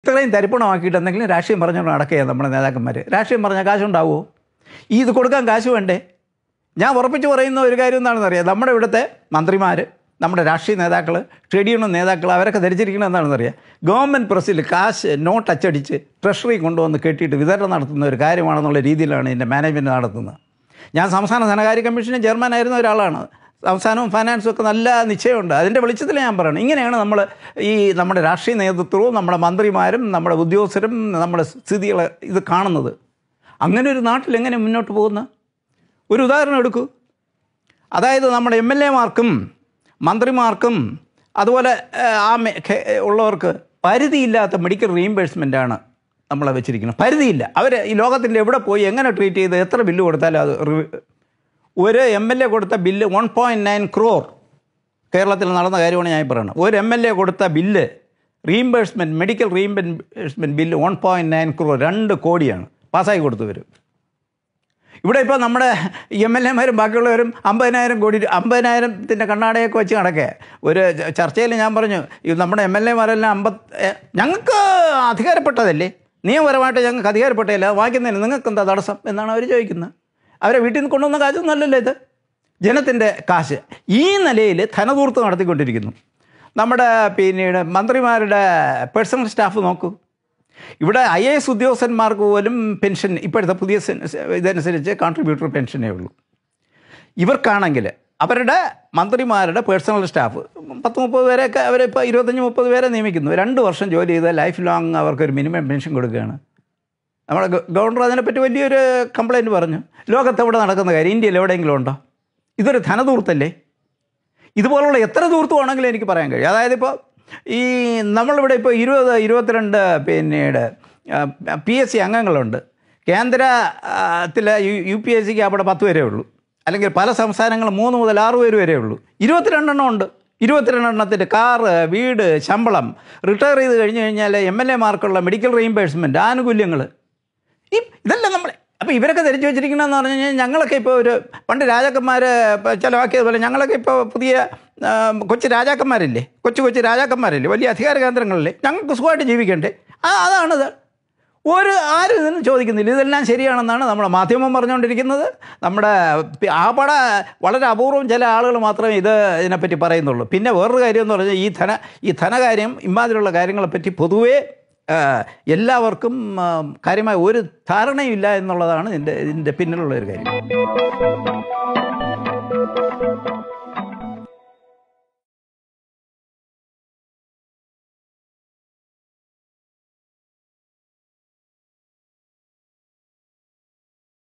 ഇത്രയും തരിപ്പണമാക്കിയിട്ട് എന്തെങ്കിലും രാഷ്ട്രീയം പറഞ്ഞുകൊണ്ട് നടക്കുക നമ്മുടെ നേതാക്കന്മാർ രാഷ്ട്രീയം പറഞ്ഞാൽ കാശുണ്ടാവുമോ ഈ ഇത് കൊടുക്കാൻ കാശ് വേണ്ടേ ഞാൻ ഉറപ്പിച്ച് പറയുന്ന ഒരു കാര്യം എന്താണെന്ന് അറിയാം നമ്മുടെ ഇവിടുത്തെ മന്ത്രിമാർ നമ്മുടെ രാഷ്ട്രീയ നേതാക്കൾ ട്രേഡ് യൂണിയൻ നേതാക്കൾ അവരൊക്കെ ധരിച്ചിരിക്കുന്നത് എന്താണെന്ന് അറിയാം ഗവൺമെൻറ് പ്രസ്സിൽ കാശ് നോട്ട് അച്ചടിച്ച് ട്രഷറി കൊണ്ടുവന്ന് കെട്ടിയിട്ട് വിതരണം നടത്തുന്ന ഒരു കാര്യമാണെന്നുള്ള രീതിയിലാണ് ഇതിൻ്റെ മാനേജ്മെൻറ്റ് നടത്തുന്നത് ഞാൻ സംസ്ഥാന ധനകാര്യ കമ്മീഷന് ചെയർമാനായിരുന്ന ഒരാളാണ് സംസ്ഥാനവും ഫൈനാൻസും ഒക്കെ നല്ല നിശ്ചയമുണ്ട് അതിൻ്റെ വെളിച്ചത്തിൽ ഞാൻ പറയണം ഇങ്ങനെയാണ് നമ്മൾ ഈ നമ്മുടെ രാഷ്ട്രീയ നേതൃത്വവും നമ്മുടെ മന്ത്രിമാരും നമ്മുടെ ഉദ്യോഗസ്ഥരും നമ്മുടെ സ്ഥിതികൾ ഇത് കാണുന്നത് അങ്ങനെ ഒരു നാട്ടിൽ എങ്ങനെ മുന്നോട്ട് പോകുന്ന ഒരു ഉദാഹരണം എടുക്കൂ അതായത് നമ്മുടെ എം എൽ എമാർക്കും മന്ത്രിമാർക്കും അതുപോലെ ഏഹ്, ആ മേ- ഖേ- ഉള്ളവർക്ക് പരിധിയില്ലാത്ത മെഡിക്കൽ റീഇംബേഴ്സ്മെൻ്റാണ് നമ്മളെ വെച്ചിരിക്കുന്നത് പരിധിയില്ല അവർ ഈ ലോകത്തിൻ്റെ എവിടെ പോയി എങ്ങനെ ട്രീറ്റ് ചെയ്ത് എത്ര ബില്ല് കൊടുത്താലും അത് റിവ- ഒരു എം എൽ എ കൊടുത്ത bill one point nine crore കേരളത്തിൽ നടന്ന കാര്യമാണ് ഞാൻ ഈ പറയുന്നത് ഒരു എം എൽ എ കൊടുത്ത bill reimbursement medical reimbursement bill one point nine crore രണ്ട് കോടിയാണ് പാസ്സാക്കി കൊടുത്തു വരും ഇവിടെ ഇപ്പോൾ നമ്മുടെ എം എൽ എമാരും ബാക്കിയുള്ളവരും അമ്പതിനായിരം കോടി അമ്പതിനായിരത്തിൻ്റെ കണ്ണാടയൊക്കെ വെച്ച് നടക്കേ ഒരു ച- ചർച്ചയിൽ ഞാൻ പറഞ്ഞു ഈ നമ്മുടെ എം എൽ എമാരെല്ലാം അമ്പത് ഏ, ഞങ്ങൾക്ക് അധികാരപ്പെട്ടതല്ലേ നിയമപരമായിട്ട് ഞങ്ങൾക്ക് അധികാരപ്പെട്ടതല്ല വായിക്കുന്നതിന് നിങ്ങൾക്ക് എന്താ തടസ്സം എന്നാണ് അവർ ചോദിക്കുന്നത് അവരെ വീട്ടിൽ നിന്ന് കൊണ്ടുവന്ന കാശൊന്നും അല്ലല്ലോ ഇത് ജനത്തിൻ്റെ കാശ് ഈ നിലയിൽ ധനതൂർത്ത് നടത്തിക്കൊണ്ടിരിക്കുന്നു നമ്മുടെ പിന്നീട് മന്ത്രിമാരുടെ പേഴ്സണൽ സ്റ്റാഫ് നോക്കൂ ഇവിടെ ഐ എ എസ് ഉദ്യോഗസ്ഥന്മാർക്ക് പോലും പെൻഷൻ ഇപ്പോഴത്തെ പുതിയ സെൻ- ഇതനുസരിച്ച് കോൺട്രിബ്യൂട്ടർ പെൻഷനേ ഉള്ളൂ ഇവർക്കാണെങ്കിൽ അവരുടെ മന്ത്രിമാരുടെ പേഴ്സണൽ സ്റ്റാഫ് പത്ത് മുപ്പത് പേരെയൊക്കെ അവരിപ്പോൾ ഇരുപത്തഞ്ച് മുപ്പത് പേരെ നിയമിക്കുന്നു രണ്ട് വർഷം ജോലി ചെയ്താൽ ലൈഫ് ലോങ് അവർക്കൊരു മിനിമം പെൻഷൻ കൊടുക്കുകയാണ് നമ്മുടെ ഗ- ഗവർണർ അതിനെപ്പറ്റി വലിയൊരു കംപ്ലൈൻറ്റ് പറഞ്ഞു ലോകത്ത് എവിടെ നടക്കുന്ന കാര്യം ഇന്ത്യയിൽ എവിടെയെങ്കിലും ഉണ്ടോ ഇതൊരു ധനധൂർത്തല്ലേ ഇതുപോലുള്ള എത്ര ദൂർത്തുവാണെങ്കിലും എനിക്ക് പറയാൻ കഴിയും അതായത് ഇപ്പോൾ ഈ നമ്മളിവിടെ ഇപ്പോൾ ഇരുപത് ഇരുപത്തിരണ്ട് പിന്നീട് പി എസ് സി അംഗങ്ങളുണ്ട് കേന്ദ്രത്തിലെ യു പി എസ് സിക്ക് അവിടെ പത്ത് വരെ ഉള്ളൂ അല്ലെങ്കിൽ പല സംസ്ഥാനങ്ങളും മൂന്ന് മുതൽ ആറ് പേര് വരെ ഉള്ളൂ ഇരുപത്തിരണ്ടെണ്ണം ഉണ്ട് ഇരുപത്തിരണ്ടെണ്ണത്തിൻ്റെ കാറ് വീട് ശമ്പളം റിട്ടയർ ചെയ്ത് കഴിഞ്ഞ് കഴിഞ്ഞാൽ എം എൽ എമാർക്കുള്ള മെഡിക്കൽ റീഇംബേഴ്സ്മെൻറ്റ് ആനുകൂല്യങ്ങൾ ഈ ഇതെല്ലാം നമ്മൾ അപ്പോൾ ഇവരൊക്കെ ധരിച്ചു വെച്ചിരിക്കണമെന്ന് പറഞ്ഞു കഴിഞ്ഞാൽ ഞങ്ങളൊക്കെ ഇപ്പോൾ ഒരു പണ്ട് രാജാക്കന്മാർ ചിലവാക്കിയതുപോലെ ഞങ്ങളൊക്കെ ഇപ്പോൾ പുതിയ ആ, കൊച്ചു രാജാക്കന്മാരില്ലേ കൊച്ചു കൊച്ചു രാജാക്കന്മാരില്ലേ വലിയ അധികാര കേന്ദ്രങ്ങളില്ലേ ഞങ്ങൾക്ക് സുഖമായിട്ട് ജീവിക്കണ്ടേ ആ അതാണിത് ഒരു ആരും ഇതൊന്നും ചോദിക്കുന്നില്ല ഇതെല്ലാം ശരിയാണെന്നാണ് നമ്മുടെ മാധ്യമം പറഞ്ഞുകൊണ്ടിരിക്കുന്നത് നമ്മുടെ പി- ആപട വളരെ അപൂർവം ചില ആളുകൾ മാത്രമേ ഇത് ഇതിനെപ്പറ്റി പറയുന്നുള്ളൂ പിന്നെ വേറൊരു കാര്യം എന്ന് പറഞ്ഞാൽ ഈ ധന ഈ ധനകാര്യം ഇമാതിരിയുള്ള കാര്യങ്ങളെപ്പറ്റി പൊതുവേ ആ, എല്ലാവർക്കും ആ, കാര്യമായ ഒരു ധാരണയും ഇല്ല എന്നുള്ളതാണ് ഇതിൻ്റെ ഇതിൻ്റെ പിന്നിലുള്ള ഒരു കാര്യം